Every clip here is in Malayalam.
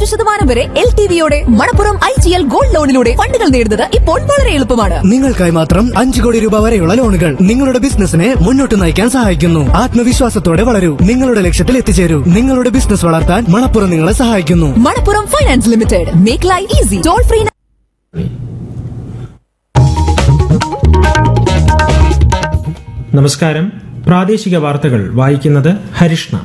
അഞ്ച് ശതമാനം വരെ എൽ ടി വിയോടെ Manappuram I G L gold ലോണിലൂടെ ഫണ്ടുകൾ നേടുന്നത് ഇപ്പോൾ വളരെ എളുപ്പമാണ് നിങ്ങൾക്കായി മാത്രം അഞ്ചു കോടി രൂപ വരെയുള്ള ലോണുകൾ നിങ്ങളുടെ ബിസിനസിനെ മുന്നോട്ട് നയിക്കാൻ സഹായിക്കുന്നു ആത്മവിശ്വാസത്തോടെ വളരൂ നിങ്ങളുടെ ലക്ഷ്യത്തിൽ എത്തിച്ചേരൂ നിങ്ങളുടെ ബിസിനസ് വളർത്താൻ മണപ്പുറം നിങ്ങളെ സഹായിക്കുന്നു Manappuram finance limited make life easy toll free നമസ്കാരം പ്രാദേശിക വാർത്തകൾ വായിക്കുന്നത് ഹരിഷ്ണ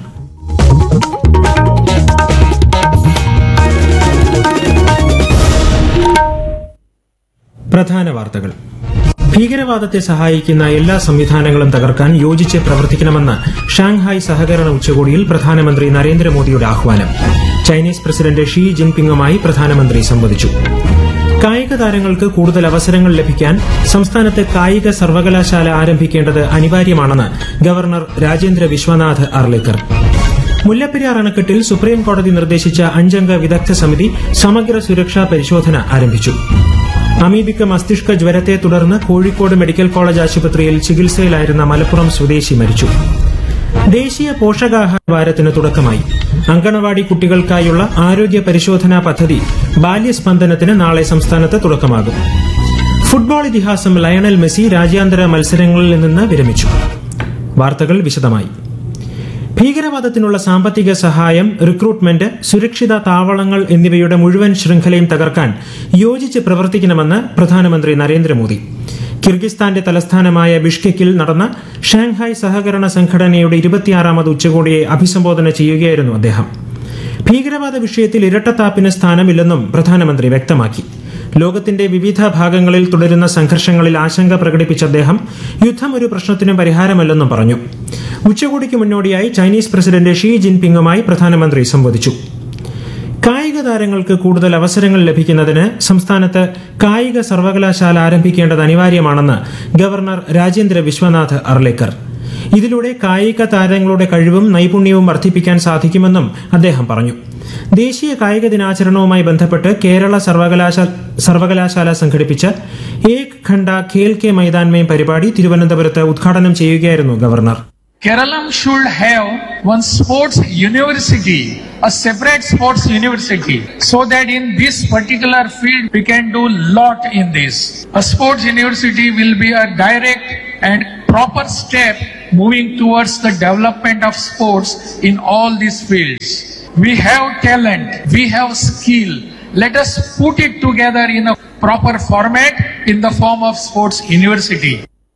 പ്രധാന വാർത്തകൾ ഭീകരവാദത്തെ സഹായിക്കുന്ന എല്ലാ സംവിധാനങ്ങളും തകർക്കാൻ യോജിച്ച് പ്രവർത്തിക്കണമെന്ന് ഷാങ്ഹായ് സഹകരണ ഉച്ചകോടിയിൽ പ്രധാനമന്ത്രി നരേന്ദ്രമോദിയുടെ ആഹ്വാനം ചൈനീസ് പ്രസിഡന്റ് ഷീ ജിൻപിങ്ങുമായി പ്രധാനമന്ത്രി സംവദിച്ചു കായിക താരങ്ങൾക്ക് കൂടുതൽ അവസരങ്ങൾ ലഭിക്കാൻ സംസ്ഥാനത്ത് കായിക സർവകലാശാല ആരംഭിക്കേണ്ടത് അനിവാര്യമാണെന്ന് ഗവർണർ രാജേന്ദ്ര വിശ്വനാഥ് അർലേക്കർ മുല്ലപ്പെരിയാർ അണക്കെട്ടിൽ സുപ്രീം കോടതി നിർദ്ദേശിച്ച അഞ്ചംഗ വിദഗ്ധ സമിതി സമഗ്ര സുരക്ഷാ പരിശോധന ആരംഭിച്ചു അമീബിക്ക മസ്തിഷ്ക ജ്വരത്തെ തുടർന്ന് കോഴിക്കോട് മെഡിക്കൽ കോളേജ് ആശുപത്രിയിൽ ചികിത്സയിലായിരുന്ന മലപ്പുറം സ്വദേശി മരിച്ചു ദേശീയ പോഷകാഹാര വാരത്തിന് തുടക്കമായി അങ്കണവാടി കുട്ടികൾക്കായുള്ള ആരോഗ്യ പരിശോധനാ പദ്ധതി ബാല്യസ്പന്ദനത്തിന് നാളെ സംസ്ഥാനത്ത് തുടക്കമാകും ഫുട്ബോൾ ഇതിഹാസം ലയണൽ മെസ്സി രാജ്യാന്തര മത്സരങ്ങളിൽ നിന്ന് വിരമിച്ചു വാർത്തകൾ വിശദമായി ഭീകരവാദത്തിനുള്ള സാമ്പത്തിക സഹായം റിക്രൂട്ട്മെന്റ് സുരക്ഷിത താവളങ്ങൾ എന്നിവയുടെ മുഴുവൻ ശൃംഖലയും തകർക്കാൻ യോജിച്ച് പ്രവർത്തിക്കണമെന്ന് പ്രധാനമന്ത്രി നരേന്ദ്രമോദി കിർഗിസ്ഥാന്റെ തലസ്ഥാനമായ ബിഷ്കെക്കിൽ നടന്ന ഷാങ്ഹായ് സഹകരണ സംഘടനയുടെ ഇരുപത്തിയാറാമത് ഉച്ചകോടിയെ അഭിസംബോധന ചെയ്യുകയായിരുന്നു അദ്ദേഹം ഭീകരവാദ വിഷയത്തിൽ ഇരട്ടത്താപ്പിന് സ്ഥാനമില്ലെന്നും പ്രധാനമന്ത്രി വ്യക്തമാക്കി ലോകത്തിന്റെ വിവിധ ഭാഗങ്ങളിൽ തുടരുന്ന സംഘർഷങ്ങളിൽ ആശങ്ക പ്രകടിപ്പിച്ച അദ്ദേഹം യുദ്ധം ഒരു പ്രശ്നത്തിനും പരിഹാരമല്ലെന്നും പറഞ്ഞു ഉച്ചകോടിക്ക് മുന്നോടിയായി ചൈനീസ് പ്രസിഡന്റ് ഷീ ജിൻപിങ്ങുമായി പ്രധാനമന്ത്രി സംവദിച്ചു കായിക താരങ്ങൾക്ക് കൂടുതൽ അവസരങ്ങൾ ലഭിക്കുന്നതിന് സംസ്ഥാനത്ത് കായിക സർവകലാശാല ആരംഭിക്കേണ്ടത് അനിവാര്യമാണെന്ന് ഗവർണർ രാജേന്ദ്ര വിശ്വനാഥ് അർലേക്കർ ഇതിലൂടെ കായിക താരങ്ങളുടെ കഴിവും നൈപുണ്യവും വർദ്ധിപ്പിക്കാൻ സാധിക്കുമെന്നും അദ്ദേഹം പറഞ്ഞു ദേശീയ കായിക ദിനാചരണവുമായി ബന്ധപ്പെട്ട് കേരള സർവകലാശാല സർവകലാശാല സംഘടിപ്പിച്ച ഏക് ഖണ്ഡ ഖേൽ കെ മൈതാൻമേം പരിപാടി തിരുവനന്തപുരത്ത് ഉദ്ഘാടനം ചെയ്യുകയായിരുന്നു governor Keralam should have one sports university, a separate sports university, so that in this particular field we can do lot in this. A sports university will be a direct and proper step moving towards the development of sports in all these fields. We have talent, we have skill. Let us put it together in a proper format in the form of sports university.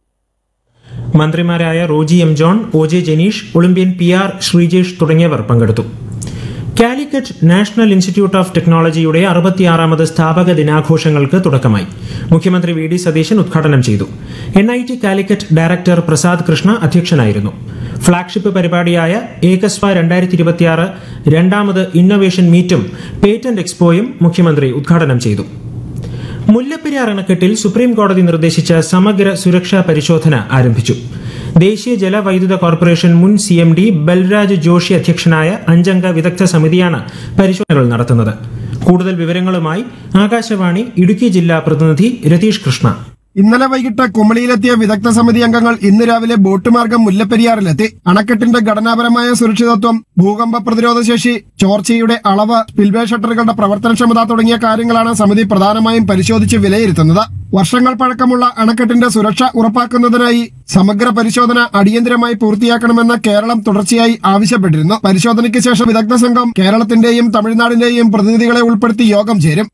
മന്ത്രിമാരായ Roji M John O J Janeesh Olympian P R Sreejesh തുടങ്ങിയവർ പങ്കെടുത്തു കാലിക്കറ്റ് നാഷണൽ ഇൻസ്റ്റിറ്റ്യൂട്ട് ഓഫ് ടെക്നോളജിയുടെ അറുപത്തിയാറാമത് സ്ഥാപക ദിനാഘോഷങ്ങൾക്ക് തുടക്കമായി മുഖ്യമന്ത്രി വി ഡി സതീശൻ ഉദ്ഘാടനം ചെയ്തു N I T Calicut director Prasad Krishna അധ്യക്ഷനായിരുന്നു ഫ്ളാഗ്ഷിപ്പ് പരിപാടിയായ ഏകസ്വ രണ്ടായിരത്തി ഇരുപത്തിയാറ് രണ്ടാമത് ഇന്നൊവേഷൻ മീറ്റും പേറ്റന്റ് എക്സ്പോയും മുഖ്യമന്ത്രി ഉദ്ഘാടനം ചെയ്തു മുല്ലപ്പെരിയാർ അണക്കെട്ടിൽ സുപ്രീം കോടതി നിർദ്ദേശിച്ച സമഗ്ര സുരക്ഷാ പരിശോധന ആരംഭിച്ചു ദേശീയ ജലവൈദ്യുത കോർപ്പറേഷൻ മുൻ C M D Balraj Joshi അധ്യക്ഷനായ അഞ്ചംഗ വിദഗ്ധ സമിതിയാണ് പരിശോധനകൾ നടത്തുന്നത് കൂടുതൽ വിവരങ്ങളുമായി ആകാശവാണി ഇടുക്കി ജില്ലാ പ്രതിനിധി രതീഷ് കൃഷ്ണ ഇന്നലെ വൈകിട്ട് കുമളിയിലെത്തിയ വിദഗ്ധ സമിതി അംഗങ്ങൾ ഇന്ന് രാവിലെ ബോട്ട് മാർഗം മുല്ലപ്പെരിയാറിലെത്തി അണക്കെട്ടിന്റെ ഘടനാപരമായ സുരക്ഷിതത്വം ഭൂകമ്പ പ്രതിരോധ ശേഷി ചോർച്ചയുടെ അളവ് സ്പിൽവേ ഷട്ടറുകളുടെ പ്രവർത്തനക്ഷമത തുടങ്ങിയ കാര്യങ്ങളാണ് സമിതി പ്രധാനമായും പരിശോധിച്ച് വിലയിരുത്തുന്നത് വർഷങ്ങൾ പഴക്കമുള്ള അണക്കെട്ടിന്റെ സുരക്ഷ ഉറപ്പാക്കുന്നതിനായി സമഗ്ര പരിശോധന അടിയന്തരമായി പൂർത്തിയാക്കണമെന്ന് കേരളം തുടർച്ചയായി ആവശ്യപ്പെട്ടിരുന്നു പരിശോധനയ്ക്ക് ശേഷം വിദഗ്ധ സംഘം കേരളത്തിന്റെയും തമിഴ്നാടിന്റെയും പ്രതിനിധികളെ ഉൾപ്പെടുത്തി യോഗം ചേരും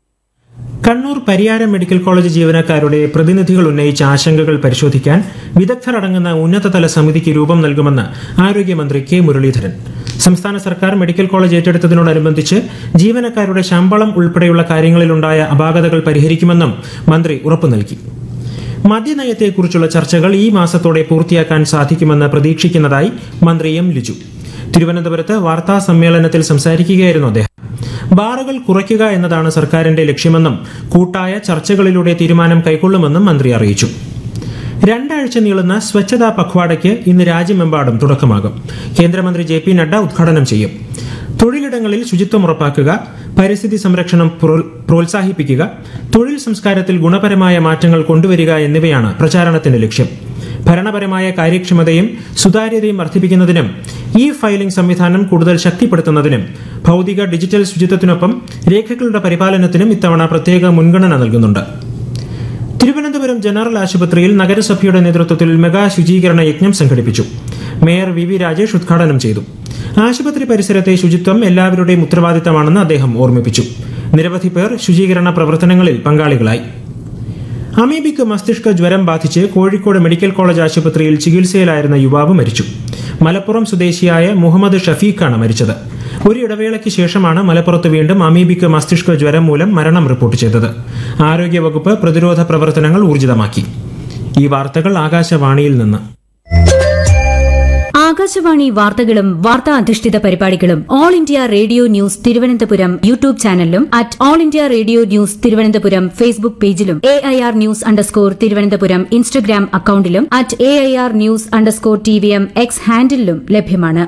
കണ്ണൂർ പരിയാരം മെഡിക്കൽ കോളേജ് ജീവനക്കാരുടെ പ്രതിനിധികൾ ഉന്നയിച്ച ആശങ്കകൾ പരിശോധിക്കാൻ വിദഗ്ധരടങ്ങുന്ന ഉന്നതതല സമിതിക്ക് രൂപം നൽകുമെന്ന് ആരോഗ്യമന്ത്രി കെ മുരളീധരൻ സംസ്ഥാന സർക്കാർ മെഡിക്കൽ കോളേജ് ഏറ്റെടുത്തതിനോടനുബന്ധിച്ച് ജീവനക്കാരുടെ ശമ്പളം ഉൾപ്പെടെയുള്ള കാര്യങ്ങളിലുണ്ടായ അപാകതകൾ പരിഹരിക്കുമെന്നും മന്ത്രി ഉറപ്പു നൽകി മദ്യനയത്തെക്കുറിച്ചുള്ള ചർച്ചകൾ ഈ മാസത്തോടെ പൂർത്തിയാക്കാൻ സാധിക്കുമെന്ന് പ്രതീക്ഷിക്കുന്നതായി മന്ത്രി എം ലിജു തിരുവനന്തപുരത്ത് വാർത്താ സമ്മേളനത്തിൽ സംസാരിക്കുകയായിരുന്നു അദ്ദേഹം ബാറുകൾ കുറയ്ക്കുക എന്നതാണ് സർക്കാരിന്റെ ലക്ഷ്യമെന്നും കൂട്ടായ ചർച്ചകളിലൂടെ തീരുമാനം കൈക്കൊള്ളുമെന്നും മന്ത്രി അറിയിച്ചു രണ്ടാഴ്ച നീളുന്ന സ്വച്ഛതാ പഖ്വാഡയ്ക്ക് ഇന്ന് രാജ്യമെമ്പാടും തുടക്കമാകും കേന്ദ്രമന്ത്രി ജെ പി നഡ്ഡ ഉദ്ഘാടനം ചെയ്യും തൊഴിലിടങ്ങളിൽ ശുചിത്വം ഉറപ്പാക്കുക പരിസ്ഥിതി സംരക്ഷണം പ്രോ- പ്രോത്സാഹിപ്പിക്കുക തൊഴിൽ സംസ്കാരത്തിൽ ഗുണപരമായ മാറ്റങ്ങൾ കൊണ്ടുവരിക എന്നിവയാണ് പ്രചാരണത്തിന്റെ ലക്ഷ്യം ഭരണപരമായ കാര്യക്ഷമതയും സുതാര്യതയും വർദ്ധിപ്പിക്കുന്നതിനും ഇ ഫയലിംഗ് സംവിധാനം കൂടുതൽ ശക്തിപ്പെടുത്തുന്നതിനും ഭൗതിക ഡിജിറ്റൽ ശുചിത്വത്തിനൊപ്പം രേഖകളുടെ പരിപാലനത്തിനും ഇത്തവണ പ്രത്യേക മുൻഗണന നൽകുന്നുണ്ട് തിരുവനന്തപുരം ജനറൽ ആശുപത്രിയിൽ നഗരസഭയുടെ നേതൃത്വത്തിൽ മെഗാ ശുചീകരണ യജ്ഞം സംഘടിപ്പിച്ചു മേയർ വി വി രാജേഷ് ഉദ്ഘാടനം ചെയ്തു ആശുപത്രി പരിസരത്തെ ശുചിത്വം എല്ലാവരുടെയും ഉത്തരവാദിത്തമാണെന്ന് അദ്ദേഹം ഓർമ്മിപ്പിച്ചു നിരവധി പേർ ശുചീകരണ പ്രവർത്തനങ്ങളിൽ പങ്കാളികളായി അമീബിക്ക് മസ്തിഷ്ക ജ്വരം ബാധിച്ച് കോഴിക്കോട് മെഡിക്കൽ കോളേജ് ആശുപത്രിയിൽ ചികിത്സയിലായിരുന്ന യുവാവ് മരിച്ചു മലപ്പുറം സ്വദേശിയായ മുഹമ്മദ് ഷഫീഖാണ് മരിച്ചത് ഒരു ഇടവേളയ്ക്ക് ശേഷമാണ് മലപ്പുറത്ത് വീണ്ടും അമീബിക്ക് മസ്തിഷ്ക ജ്വരം മൂലം മരണം റിപ്പോർട്ട് ചെയ്തത് ആരോഗ്യവകുപ്പ് പ്രതിരോധ പ്രവർത്തനങ്ങൾ ഊർജിതമാക്കി ഈ വാർത്തകൾ ആകാശവാണിയിൽ നിന്ന് ആകാശവാണി വാർത്തകളും വാർത്താ അധിഷ്ഠിത പരിപാടികളും all India radio news Thiruvananthapuram YouTube ചാനലിലും at all India radio news Thiruvananthapuram Facebook പേജിലും A I R news underscore Thiruvananthapuram Instagram അക്കൌണ്ടിലും at A I R news underscore T V M X ഹാൻഡിലും ലഭ്യമാണ്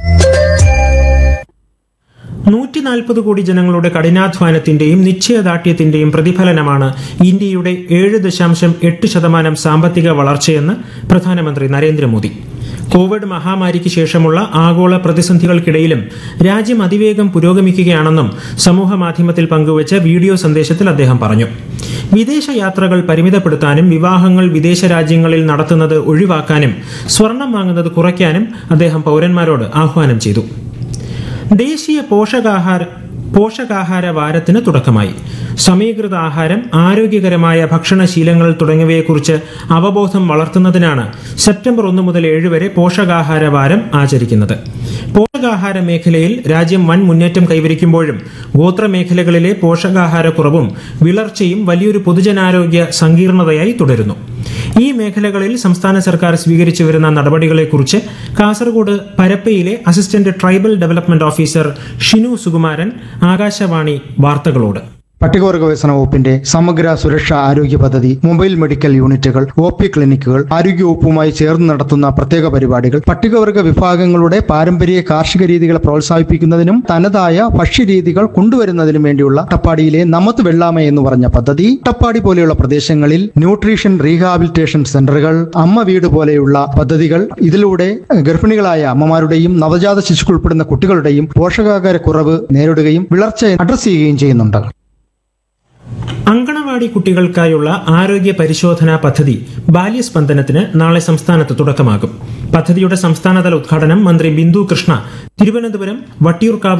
നൂറ്റി നാൽപ്പത് കോടി ജനങ്ങളുടെ കഠിനാധ്വാനത്തിന്റെയും നിശ്ചയദാർഢ്യത്തിന്റെയും പ്രതിഫലനമാണ് ഇന്ത്യയുടെ ഏഴ് ദശാംശം എട്ട് ശതമാനം സാമ്പത്തിക വളർച്ചയെന്ന് പ്രധാനമന്ത്രി നരേന്ദ്രമോദി കോവിഡ് മഹാമാരിക്ക് ശേഷമുള്ള ആഗോള പ്രതിസന്ധികൾക്കിടയിലും രാജ്യം അതിവേഗം പുരോഗമിക്കുകയാണെന്നും സമൂഹ മാധ്യമത്തിൽ പങ്കുവച്ച വീഡിയോ സന്ദേശത്തിൽ അദ്ദേഹം പറഞ്ഞു വിദേശ യാത്രകൾ പരിമിതപ്പെടുത്താനും വിവാഹങ്ങൾ വിദേശ രാജ്യങ്ങളിൽ നടത്തുന്നത് ഒഴിവാക്കാനും സ്വർണം വാങ്ങുന്നത് കുറയ്ക്കാനും അദ്ദേഹം പൌരന്മാരോട് ആഹ്വാനം ചെയ്തു ദേശീയ പോഷകാഹാര പോഷകാഹാര വാരത്തിന് തുടക്കമായി സമീകൃത ആഹാരം ആരോഗ്യകരമായ ഭക്ഷണശീലങ്ങൾ തുടങ്ങിയവയെക്കുറിച്ച് അവബോധം വളർത്തുന്നതിനാണ് സെപ്റ്റംബർ ഒന്ന് മുതൽ ഏഴ് വരെ പോഷകാഹാര വാരം ആചരിക്കുന്നത് പോഷകാഹാര മേഖലയിൽ രാജ്യം വൻ മുന്നേറ്റം കൈവരിക്കുമ്പോഴും ഗോത്രമേഖലകളിലെ പോഷകാഹാരക്കുറവും വിളർച്ചയും വലിയൊരു പൊതുജനാരോഗ്യ സങ്കീർണതയായി തുടരുന്നു ഈ മേഖലകളിൽ സംസ്ഥാന സർക്കാർ സ്വീകരിച്ചു വരുന്ന നടപടികളെക്കുറിച്ച് കാസർഗോഡ് പരപ്പയിലെ assistant tribal development officer Shinu Sukumaran Akashvani വാർത്തകളോട് പട്ടികവർഗ വികസന വകുപ്പിന്റെ സമഗ്ര സുരക്ഷാ ആരോഗ്യ പദ്ധതി മൊബൈൽ മെഡിക്കൽ യൂണിറ്റുകൾ ഒ പി ക്ലിനിക്കുകൾ ആരോഗ്യവകുപ്പുമായി ചേർന്ന് നടത്തുന്ന പ്രത്യേക പരിപാടികൾ പട്ടികവർഗ വിഭാഗങ്ങളുടെ പാരമ്പര്യ കാർഷിക രീതികളെ പ്രോത്സാഹിപ്പിക്കുന്നതിനും തനതായ ഭക്ഷ്യരീതികൾ കൊണ്ടുവരുന്നതിനും വേണ്ടിയുള്ള അട്ടപ്പാടിയിലെ നമത് വെള്ളാമ എന്ന് പറഞ്ഞ പദ്ധതി അട്ടപ്പാടി പോലെയുള്ള പ്രദേശങ്ങളിൽ ന്യൂട്രീഷൻ റീഹാബിലിറ്റേഷൻ സെന്ററുകൾ അമ്മ വീട് പോലെയുള്ള പദ്ധതികൾ ഇതിലൂടെ ഗർഭിണികളായ അമ്മമാരുടെയും നവജാത ശിശുക്കൾ ഉൾപ്പെടുന്ന കുട്ടികളുടെയും പോഷകാഹാര കുറവ് നേരിടുകയും വിളർച്ച അഡ്രസ് ചെയ്യുകയും ചെയ്യുന്നുണ്ട് അങ്കണവാടി കുട്ടികൾക്കായുള്ള ആരോഗ്യ പരിശോധനാ പദ്ധതി ബാല്യസ്പന്ദനത്തിന് നാളെ സംസ്ഥാനത്ത് തുടക്കമാകും പദ്ധതിയുടെ സംസ്ഥാനതല ഉദ്ഘാടനം മന്ത്രി ബിന്ദു കൃഷ്ണ തിരുവനന്തപുരം വട്ടിയൂർക്കാവ്